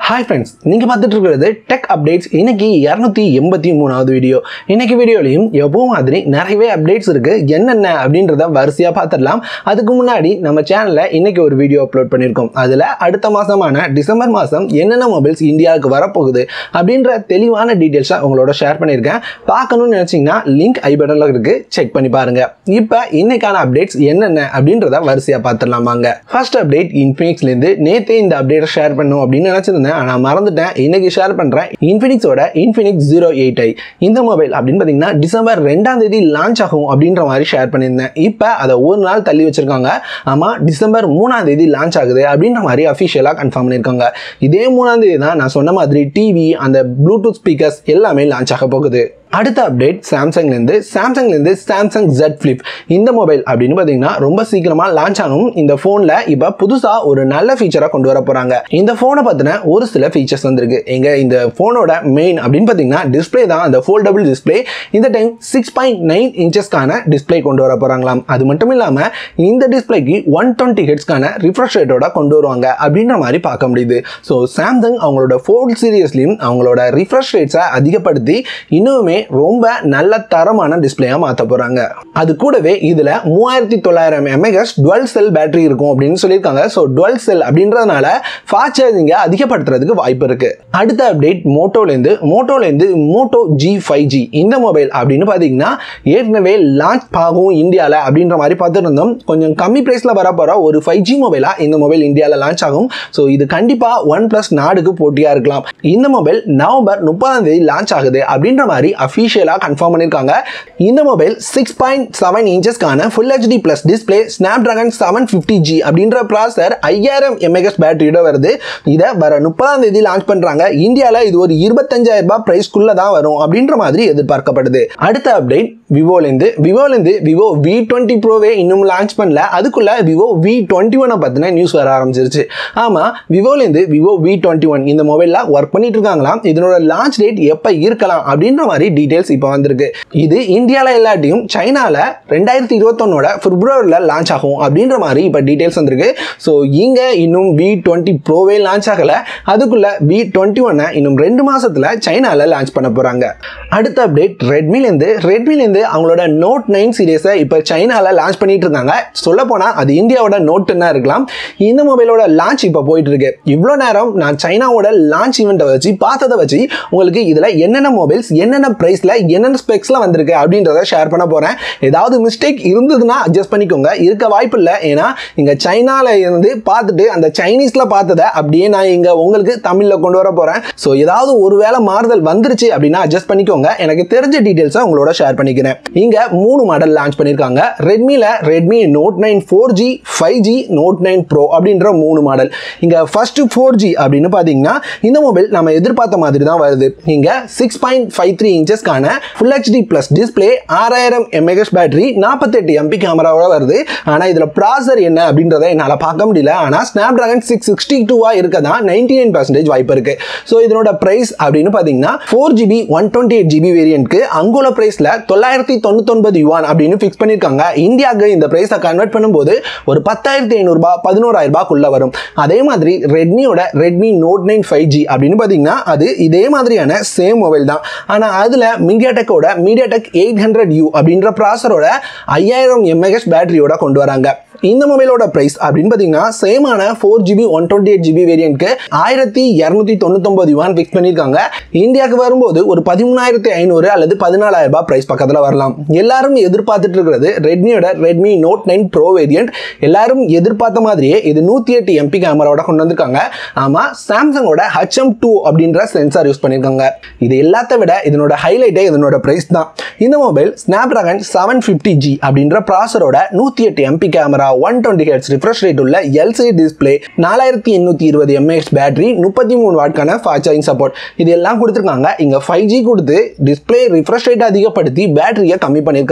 hi friends நீங்கள் பார்த்துட்டு இருக்கிறது டெக் அப்டேட்ஸ் இன்னைக்கு இரநூத்தி எண்பத்தி மூணாவது வீடியோ இன்னைக்கு வீடியோலையும் எப்போ மாதிரி நிறையவே அப்டேட்ஸ் இருக்கு என்னென்ன அப்படின்றத வரிசையாக பார்த்துடலாம் அதுக்கு முன்னாடி நம்ம சேனலில் இன்னைக்கு ஒரு வீடியோ அப்லோட் பண்ணியிருக்கோம் அதில் அடுத்த மாதமான டிசம்பர் மாதம் என்னென்ன மொபைல்ஸ் இந்தியாவுக்கு வரப்போகுது அப்படின்ற தெளிவான டீட்டெயில்ஸை உங்களோட ஷேர் பண்ணியிருக்கேன் பார்க்கணும்னு நினச்சிங்கன்னா லிங்க் ஐ பட்டனில் இருக்கு செக் பண்ணி பாருங்க இப்போ இன்னைக்கான அப்டேட்ஸ் என்னென்ன அப்படின்றத வரிசையாக பார்த்துடலாமாங்க ஃபர்ஸ்ட் அப்டேட் இன்ஃபினிக்ஸ்லேருந்து நேற்றே இந்த அப்டேட்டை ஷேர் பண்ணும் அப்படின்னு நினச்சிருந்தேன் ஆனால் மறந்துட்டேன் இன்னைக்கு ஷேர் பண்ணுறேன் இன்ஃபினிக்ஸோட இன்ஃபினிக்ஸ் ஜீரோ எயிட் ஐ இந்த மொபைல் அப்படின்னு பார்த்தீங்கன்னா டிசம்பர் ரெண்டாம் தேதி லான்ச் ஆகும் அப்படின்ற மாதிரி ஷேர் பண்ணியிருந்தேன் இப்போ அதை ஒரு நாள் தள்ளி வச்சிருக்காங்க ஆமாம் டிசம்பர் மூணாம் தேதி லான்ச் ஆகுது அப்படின்ற மாதிரி அஃபிஷியலாக கன்ஃபார்ம் பண்ணியிருக்காங்க இதே மூணாம் தேதி தான் நான் சொன்ன மாதிரி டிவி அந்த ப்ளூடூத் ஸ்பீக்கர்ஸ் எல்லாமே லான்ச் ஆக போகுது அடுத்த அப்டேட் சாம்சங்லேருந்து சாம்சங்லேருந்து சாம்சங் ஜெட் ஃப்ளிப் இந்த மொபைல் அப்படின்னு பார்த்தீங்கன்னா ரொம்ப சீக்கிரமாக லான்ச் ஆகும் இந்த ஃபோனில் இப்போ புதுசாக ஒரு நல்ல ஃபீச்சராக கொண்டு வர போகிறாங்க இந்த ஃபோனை பற்றின ஒரு சில ஃபீச்சர்ஸ் வந்திருக்கு எங்க இந்த ஃபோனோட மெயின் அப்படின்னு பார்த்தீங்கன்னா டிஸ்பிளே தான் அந்த ஃபோல்டபுள் டிஸ்பிளே இந்த டைம் சிக்ஸ் பாயிண்ட் நைன் இன்ச்சஸ்க்கான டிஸ்பிளே கொண்டு வர போகிறாங்களாம் அது மட்டும் இல்லாமல் இந்த டிஸ்பிளேக்கு ஒன் டுவெண்ட்டி ஹெட்ஸ்க்கான ரிஃப்ரெஷ் ரேட்டோட கொண்டு வருவாங்க அப்படின்ற மாதிரி பார்க்க முடியுது ஸோ சாம்சங் அவங்களோட ஃபோல்ட் சீரியஸ்லையும் அவங்களோட ரிஃப்ரெஷ் ரேட்ஸை அதிகப்படுத்தி இன்னுமே ரொம்ப நல்ல தரமான டிஸ்பிளேயாக மாற்ற போகிறாங்க அது கூடவே இதில் மூவாயிரத்தி தொள்ளாயிரம் எம்ஏஹெச் டுவெல் செல் பேட்டரி இருக்கும் அப்படின்னு சொல்லியிருக்காங்க ஸோ டுவெல் செல் அப்படின்றதுனால ஃபாஸ்ட் சார்ஜிங்கை அதிகப்படுத்துறதுக்கு வாய்ப்பு இருக்குது அடுத்த அப்டேட் மோட்டோலேருந்து மோட்டோலேருந்து மோட்டோ ஜி ஃபைவ் ஜி இந்த மொபைல் அப்படின்னு பார்த்தீங்கன்னா ஏற்கனவே லான்ச் ஆகும் இந்தியாவில் அப்படின்ற மாதிரி பார்த்துட்டு இருந்தோம் கொஞ்சம் கம்மி ப்ரைஸில் வர போகிற ஒரு ஃபைவ் ஜி மொபைலாக இந்த மொபைல் இந்தியாவில் லான்ச் ஆகும் ஸோ இது கண்டிப்பாக ஒன் ப்ளஸ் நாடுக்கு போட்டியாக இருக்கலாம் இந்த மொபைல் நவம்பர் முப்பதாம் தேதி லான்ச் ஆகுது அப்படின்ற மாதிரி அஃபீஷியலாக கன்ஃபார்ம் பண்ணியிருக்காங்க இந்த மொபைல் சிக்ஸ் பாயிண்ட் செவன் இன்ச்சஸ்க்கான full HD plus display Snapdragon seven fifty G அப்படின்ற ப்ராசர் ஐயாயிரம் எம்ஏஹெச் பேட்டரியோட வருது இதை வர முப்பதாம் தேதி லான்ச் பண்ணுறாங்க இந்தியாவில் இது ஒரு இருபத்தஞ்சாயிரம் ரூபாய் ப்ரைஸ்க்குள்ளே தான் வரும் அப்படின்ற மாதிரி எதிர்பார்க்கப்படுது அடுத்த அப்டேட் விவோலேருந்து விவோலேருந்து விவோ வி டுவெண்ட்டி ப்ரோவே இன்னும் லான்ச் பண்ணல அதுக்குள்ள விவோ வி டுவெண்ட்டி ஒனை பற்றின நியூஸ் வர ஆரம்பிச்சிருச்சு ஆமாம் விவோலேருந்து விவோ வி டுவெண்ட்டி ஒன் இந்த மொபைலில் ஒர்க் பண்ணிட்டு இருக்காங்களாம் இதனோட லான்ச் டேட் எப்போ இருக்கலாம் அப்படின்ற மாதிரி டீட்டெயில்ஸ் இப்போ வந்திருக்கு இது இந்தியாவில் இல்லாட்டியும் சைனாவில் ரெண்டாயிரத்தி இருபத்தொன்னோட பிப்ரவரியில் லான்ச் ஆகும் அப்படின்ற மாதிரி இப்போ டீட்டெயில்ஸ் வந்திருக்கு ஸோ இங்கே இன்னும் வி டுவெண்ட்டி ப்ரோவே லான்ச் ஆகலை அதுக்குள்ள வி டுவெண்ட்டி ஒன்னை இன்னும் ரெண்டு மாசத்துல சைனாவில் லான்ச் பண்ண போகிறாங்க அடுத்த அப்டேட் ரெட்மிலேருந்து ரெட்மிலேருந்து அவங்களோட நோட் நைன் சீரியஸை இப்போ சைனாவில் லான்ச் பண்ணிட்டு இருக்காங்க சொல்ல போனால் அது இந்தியாவோட நோட் டென்னாக இருக்கலாம் இந்த மொபைலோட லான்ச் இப்போ போயிட்டு இருக்கு இவ்வளோ நேரம் நான் சைனாவோட லான்ச் ஈவெண்ட்டை வச்சு பார்த்ததை வச்சு உங்களுக்கு இதில் என்னென்ன மொபைல்ஸ் என்னென்ன ப்ரைஸில் என்னென்ன ஸ்பெக்ஸில் வந்திருக்கு அப்படின்றத ஷேர் பண்ண போகிறேன் ஏதாவது மிஸ்டேக் இருந்ததுன்னா அட்ஜஸ்ட் பண்ணிக்கோங்க இருக்க வாய்ப்பு இல்லை ஏன்னா இங்கே சைனாவில் இருந்து பார்த்துட்டு அந்த சைனீஸில் பார்த்ததை அப்படியே நான் இங்கே உங்களுக்கு தமிழில் கொண்டு வர போகிறேன் ஸோ ஏதாவது ஒரு வேளை மாறுதல் வந்துருச்சு அப்படின்னா அட்ஜஸ்ட் பண்ணிக்கோங்க எனக்கு தெரிஞ்ச டீட்டெயில்ஸை உங்களோட ஷேர் பண்ணிக்கிறேன் இங்கே மூணு மாடல் லான்ச் பண்ணியிருக்காங்க ரெட்மியில் Redmi Note nine four G five G Note nine Pro அப்படின்ற மூணு மாடல் இங்கே ஃபர்ஸ்ட் ஃபோர் ஜி அப்படின்னு பார்த்தீங்கன்னா இந்த மொபைல் நம்ம எதிர்பார்த்த மாதிரி தான் வருது இங்கே சிக்ஸ் பாயிண்ட் ஃபைவ் த்ரீ இன்ச்சஸ்க்கான ஃபுல் ஹெச்டி ப்ளஸ் டிஸ்பிளே ஆறாயிரம் எம்ஏஹெச் பேட்டரி நாற்பத்தெட்டு எம்பி கேமராவோட வருது ஆனால் இதில் ப்ராசர் என்ன அப்படின்றத என்னால் பார்க்க முடியல ஆனால் ஸ்னாப் ட்ராகன் சிக்ஸ் சிக்ஸ்டி டூவாக இருக்க தான் நைன்டி நைன் பர்சன்டேஜ் வாய்ப்பு இருக்கு ஸோ இதனோட ப்ரைஸ் அப்படின்னு பார்த்தீங்கன்னா four GB one twenty eight GB வேரியன்ட்க்கு அங்குல ப்ரைஸில் தொள்ளாயிரத்தி தொண்ணூத்தொன்பது யுவான் அப்படின்னு ஃபிக்ஸ் பண்ணியிருக்காங்க இந்தியாவுக்கு இந்த ப்ரைஸை கன்வெர்ட் பண்ணும்போது ஒரு பத்தாயிரத்தி ஐநூறுபா பதினோராயிரம் ரூபாய்க்குள்ள வரும் அதே மாதிரி ரெட்மியோட Redmi Note nine five G அப்படின்னு பார்த்தீங்கன்னா அது இதே மாதிரியான சேம் மொபைல் தான் ஆனால் அதில் மீடியாடெக்கோட மீடியாடெக் எயிட் ஹண்ட்ரட் யூ அப்படின்ற ப்ராசரோட ஐயாயிரம் எம்ஏஹெச் பேட்டரியோட கொண்டு வராங்க இந்த மொபைலோட ப்ரைஸ் அப்படின்னு பார்த்தீங்கன்னா சேமான four GB one twenty eight GB வேரியன்ட்க்கு ஆயிரத்தி இரநூத்தி தொண்ணூத்தொம்பது யுவான் ஃபிக்ஸ் பண்ணியிருக்காங்க இந்தியாவுக்கு வரும்போது ஒரு பதிமூணாயிரத்தி ஐநூறு அல்லது பதினாலாயிரம் ரூபாய் ப்ரைஸ் பக்கத்தில் வரலாம் எல்லாரும் எதிர்பார்த்துட்டு இருக்கிறது ரெட்மியோட Redmi Note nine Pro variant எல்லாரும் எதிர்பார்த்த மாதிரியே இது நூற்றி எட்டு எம்பி கேமராவோட கொண்டு வந்திருக்காங்க ஆமாம் சாம்சங்கோட ஹச்எம் டூ அப்படின்ற சென்சார் யூஸ் பண்ணியிருக்காங்க இது எல்லாத்த விட இதனோட ஹைலைட்டே இதனோட ப்ரைஸ் தான் இந்த mobile Snapdragon seven fifty G அப்படின்ற ப்ராசரோட நூற்றி எட்டு MP camera one twenty hertz refresh rate உள்ள எல்சிடி டிஸ்பிளே நாலாயிரத்தி எண்ணூற்றி இருபது எம்ஏஹெச் பேட்டரி முப்பத்தி மூணு வாட்கான ஃபாஸ்ட் சார்ஜிங் சப்போர்ட் இது எல்லாம் கொடுத்துருக்காங்க இங்கே ஃபைவ் ஜி கொடுத்து டிஸ்பிளே ரிஃப்ரெஷ் ரேட் அதிகப்படுத்தி பேட்டரியை கம்மி பண்ணியிருக்காங்க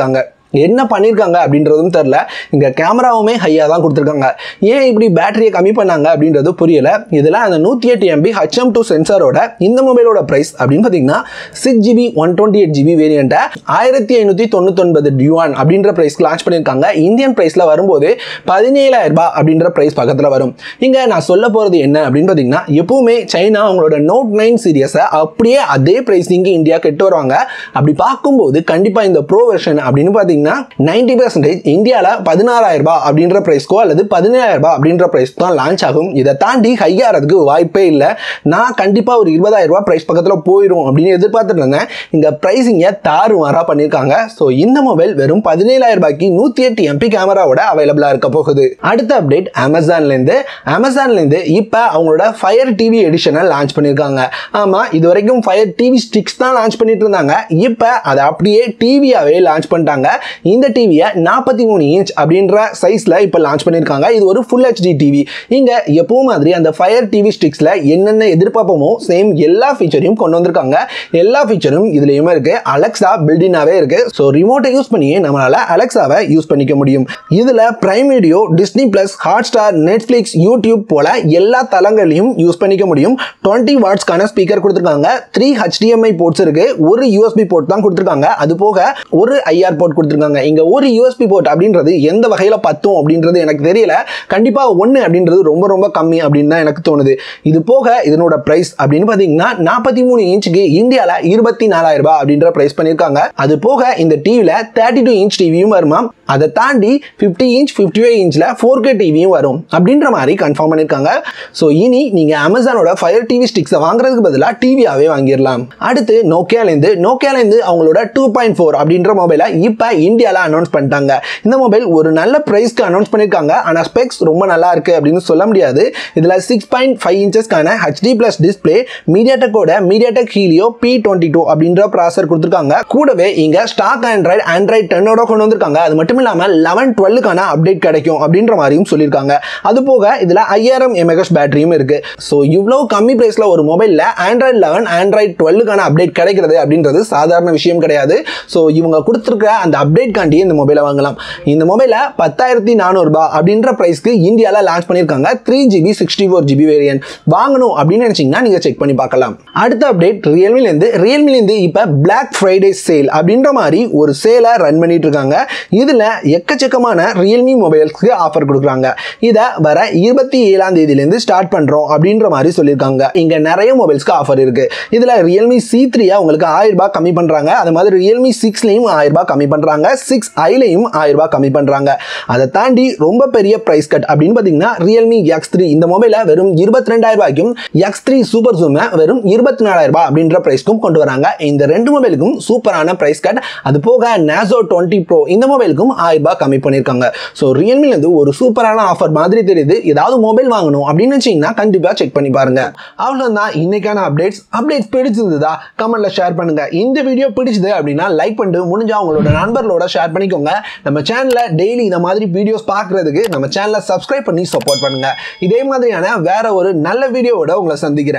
என்ன பண்ணியிருக்காங்க அப்படின்றதும் தெரில இங்கே கேமராவுமே ஹையாக தான் கொடுத்துருக்காங்க ஏன் இப்படி பேட்டரியை கம்மி பண்ணாங்க அப்படின்றது புரியல இதில் அந்த நூற்றி எட்டு எம்பி ஹச்எம் டூ சென்சாரோட இந்த மொபைலோட ப்ரைஸ் அப்படின்னு பார்த்தீங்கன்னா six GB one twenty eight GB வேரியண்ட்டை ஆயிரத்தி ஐநூற்றி தொண்ணூத்தொன்பது டியூவான் அப்படின்ற ப்ரைஸ்க்கு லான்ச் பண்ணியிருக்காங்க இந்தியன் ப்ரைஸில் வரும்போது பதினேழாயிரம் ரூபாய் அப்படின்ற ப்ரைஸ் பக்கத்தில் வரும் இங்கே நான் சொல்ல போகிறது என்ன அப்படின்னு பார்த்தீங்கன்னா எப்பவுமே சைனா அவங்களோட நோட் நைன் சீரியஸை அப்படியே அதே ப்ரைஸிங்கு இந்தியா கெட்டு வருவாங்க அப்படி பார்க்கும்போது கண்டிப்பாக இந்த ப்ரோ வெர்ஷன் அப்படின்னு பார்த்தீங்கன்னா நைன்டி பர்சன்டேஜ் இந்தியாவில் பதினாறாயிரம் ரூபாய் அப்படின்ற ப்ரைஸ்க்கோ அல்லது பதினேழாயிரம் ரூபாய் அப்படின்ற ப்ரைஸ் தான் லான்ச் ஆகும் இதை தாண்டி ஹை ஆகிறதுக்கு வாய்ப்பே இல்லை நான் கண்டிப்பாக ஒரு இருபதாயிரம் ரூபாய் ப்ரைஸ் பக்கத்தில் போயிடும் அப்படின்னு எதிர்பார்த்துட்டு இருந்தேன் இங்கே ப்ரைஸிங்கை தாறுமாறாக பண்ணியிருக்காங்க ஸோ இந்த மொபைல் வெறும் பதினேழாயிரம் ரூபாய்க்கு நூற்றி எட்டு எம்பி கேமராவோட அவைலபிளாக இருக்க போகுது அடுத்த அப்டேட் அமேசான்லேருந்து அமேசான்லேருந்து இப்போ அவங்களோட ஃபயர் டிவி எடிஷனை லான்ச் பண்ணியிருக்காங்க ஆமாம் இது வரைக்கும் ஃபயர் டிவி ஸ்டிக்ஸ் தான் லான்ச் பண்ணிட்டு இருந்தாங்க இப்போ அதை அப்படியே டிவியாகவே லான்ச் பண்ணிட்டாங்க இந்த டிவியை நாற்பத்தி மூணு இன்ச் அப்படின்ற சைஸில் இப்போ லான்ச் பண்ணியிருக்காங்க இது ஒரு ஃபுல் ஹெச்டி டிவி இங்கே எப்பவும் மாதிரி அந்த ஃபயர் டிவி ஸ்டிக்ஸில் என்னென்ன எதிர்பார்ப்போமோ சேம் எல்லா ஃபீச்சரையும் கொண்டு வந்திருக்காங்க எல்லா ஃபீச்சரும் இதுலேயுமே இருக்குது அலெக்ஸா பில்டினாவே இருக்குது ஸோ ரிமோட்டை யூஸ் பண்ணியே நம்மளால் அலெக்ஸாவை யூஸ் பண்ணிக்க முடியும் இதில் Prime Video Disney plus Hotstar Netflix YouTube போல எல்லா தளங்களையும் யூஸ் பண்ணிக்க முடியும் டுவெண்ட்டி வாட்ஸ்க்கான ஸ்பீக்கர் கொடுத்துருக்காங்க த்ரீ ஹெச்டிஎம்ஐ போர்ட்ஸ் இருக்கு ஒரு யூஎஸ்பி போர்ட் தான் கொடுத்துருக்காங்க அது போக ஒரு ஐஆர் போர்ட் கொடுத்துருக்காங்க இங்க ஒரு யூஎஸ்பி போர்ட் அப்படின்றது எந்த வகையில் பத்தும் அப்படின்றது எனக்கு தெரியல கண்டிப்பாக ஒன்று அப்படின்றது ரொம்ப ரொம்ப கம்மி அப்படின்னு தான் எனக்கு தோணுது இது போக இதனோட ப்ரைஸ் அப்படின்னு பார்த்தீங்கன்னா நாற்பத்தி மூணு இன்ச்சுக்கு இந்தியாவில் இருபத்தி நாலாயிரம் ரூபாய் அப்படின்ற ப்ரைஸ் பண்ணியிருக்காங்க அது போக இந்த டிவியில் தேர்ட்டி டூ இன்ச் டிவியும் வருமா அதை தாண்டி ஃபிஃப்டி இன்ச் ஃபிஃப்டி ஃபைவ் இன்ச்சில் ஃபோர் கே டிவியும் வரும் அப்படின்ற மாதிரி கன்ஃபார்ம் பண்ணியிருக்காங்க ஸோ இனி நீங்கள் அமேசானோட ஃபயர் டிவி ஸ்டிக்ஸை வாங்குறதுக்கு பதிலாக டிவியாகவே வாங்கிடலாம் அடுத்து நோக்கியாலேருந்து நோக்கியாலேருந்து அவங்களோட டூ பாயிண்ட் ஃபோர் அப்படின்ற மொபைலை இப்போ இந்தியாவில் அனௌன்ஸ் பண்ணிட்டாங்க இந்த மொபைல் ஒரு நல்ல ப்ரைஸ்க்கு அனௌன்ஸ் பண்ணியிருக்காங்க ஆனால் ஸ்பெக்ஸ் ரொம்ப நல்லா இருக்கு அப்படின்னு சொல்ல முடியாது இதில் சிக்ஸ் பாயிண்ட் ஃபைவ் இன்ச்சஸ்க்கான ஹெச்டி ப்ளஸ் டிஸ்பிளே மீடியாடெக்கோட MediaTek Helio P twenty two அப்படின்ற ப்ராசர் கொடுத்துருக்காங்க கூடவே இங்கே ஸ்டாக் ஆண்ட்ராய்டு ஆண்ட்ராய்டு டென்னோட கொண்டு வந்திருக்காங்க அது மட்டும் இல்லாமல் லெவன் டுவெல்லுக்கான அப்டேட் கிடைக்கும் அப்படின்ற மாதிரியும் சொல்லியிருக்காங்க அது போக இதில் ஐயாயிரம் எம்ஏஹெச் பேட்டரியும் இருக்கு ஸோ இவ்வளோ கம்மி ப்ரைஸில் ஒரு மொபைலில் ஆண்ட்ராய்டு லெவன் ஆண்ட்ராய்டு டுவெல்லுக்கான அப்டேட் கிடைக்கிறது அப்படின்றது சாதாரண விஷயம் கிடையாது ஸோ இவங்க கொடுத்துருக்க அந்த அப்டேட் காண்டி இந்த மொபைலை வாங்கலாம் இந்த மொபைலை பத்தாயிரத்தி நானூறுபா அப்படின்ற ப்ரைஸ்க்கு இந்தியாவில் லான்ச் பண்ணியிருக்காங்க three GB sixty four GB variant வாங்கணும் அப்படின்னு நினச்சிங்கன்னா நீங்கள் செக் பண்ணி பார்க்கலாம் அடுத்த அப்டேட் ரியல்மிலேருந்து ரியல்மிலேருந்து இப்போ பிளாக் ஃப்ரைடே சேல் அப்படின்ற மாதிரி ஒரு சேலை ரன் பண்ணிட்டு இருக்காங்க இதில் எக்கச்சக்கமான ரியல்மி மொபைல்ஸ்க்கு ஆஃபர் கொடுக்குறாங்க இதை வர இருபத்தி ஏழாம் தேதியிலேருந்து ஸ்டார்ட் பண்ணுறோம் அப்படின்ற மாதிரி சொல்லியிருக்காங்க இங்கே நிறைய மொபைல்ஸ்க்கு ஆஃபர் இருக்குது இதில் ரியல்மி சி த்ரீயை உங்களுக்கு ஆயிரம் ரூபாய் கம்மி பண்ணுறாங்க அது மாதிரி ரியல்மி சிக்ஸ்லையும் ஆயிரம் ரூபாய் கம்மி பண்ணுறாங்க சிக்ஸ் ஐலையும் ஆயிரம் ரூபாய் கம்மி பண்ணுறாங்க அதை தாண்டி ரொம்ப பெரிய ப்ரைஸ் கட் அப்படின்னு பார்த்தீங்கன்னா ரியல்மி எக்ஸ் த்ரீ இந்த மொபைலை வெறும் இருபத்தி ரெண்டாயிரம் ரூபாய்க்கும் எக்ஸ் த்ரீ சூப்பர் ஜூமை வெறும் இருபத்தி நாலாயிரம் ரூபாய் அப்படின்ற ப்ரைஸ்க்கும் கொண்டு வராங்க இந்த ரெண்டு மொபைலுக்கும் சூப்பரான ப்ரைஸ் கட் அது போக நேசோ டுவெண்ட்டி ப்ரோ இந்த மொபைலுக்கும் ஆயிரம் ரூபாய் கம்மி பண்ணியிருக்காங்க ஸோ ரியல்மிலேருந்து ஒரு சூப்பரான ஆஃபர் மாதிரி தெரியுது ஏதாவது மொபைல் வாங்கணும் அப்படின்னு நினச்சிங்கன்னா கண்டிப்பாக செக் பண்ணி பாருங்க அவ்வளோதான் இன்னைக்கான அப்டேட்ஸ் அப்டேட்ஸ் பிடிச்சிருந்ததா கமெண்ட்ல ஷேர் பண்ணுங்க இந்த வீடியோ பிடிச்சது அப்படின்னா லைக் பண்ணிட்டு முடிஞ்சா உங்களோட நண்பர்களோட ஷேர் பண்ணிக்கோங்க நம்ம சேனலில் டெய்லி இந்த மாதிரி வீடியோஸ் பார்க்குறதுக்கு நம்ம சேனலை சப்ஸ்கிரைப் பண்ணி சப்போர்ட் பண்ணுங்க இதே மாதிரியான வேற ஒரு நல்ல வீடியோவோட உங்களை சந்திக்கிறேன்